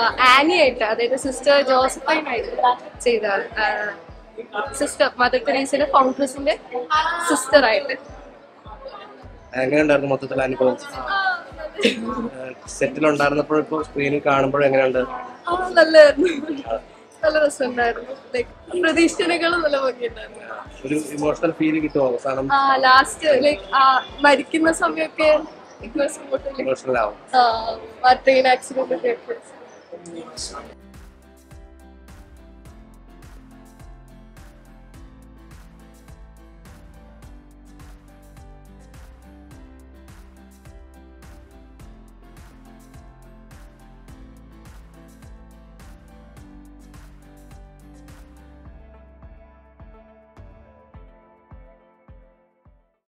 Annie ആയിട്ട് അതായത് sister Josephine ആയിട്ട് ചെയ്ത സിസ്റ്റർ മദർ തെരേസയുടെ ഫൗണ്ടേഴ്സിന്റെ സിസ്റ്റർ ആയിട്ട് എങ്ങനെ ഉണ്ടായിരുന്നു മൊത്തത്തിൽ അനുഭവം സെറ്റിൽ ഉണ്ടായിരുന്നപ്പോഴും ഇപ്പോൾ സ്ക്രീനിൽ കാണുമ്പോഴും എങ്ങനെയുണ്ട് ആ, നല്ലതായിരുന്നു നല്ല രസമുണ്ടായിരുന്നു ലൈക് പ്രതീക്ഷിച്ചതിനേക്കാളും നല്ല ഭംഗിയുണ്ടായിരുന്നു ഒരു ഇമോഷണൽ ഫീൽ കിട്ടുമോ അവസാനം ആ ലാസ്റ്റ് ലൈക് ആ മരിക്കുന്ന സമയമൊക്കെ ഇമോഷണൽ ഇമോഷണൽ ആവും ആ ട്രെയിൻ ആക്സിഡന്റ് ഒക്കെ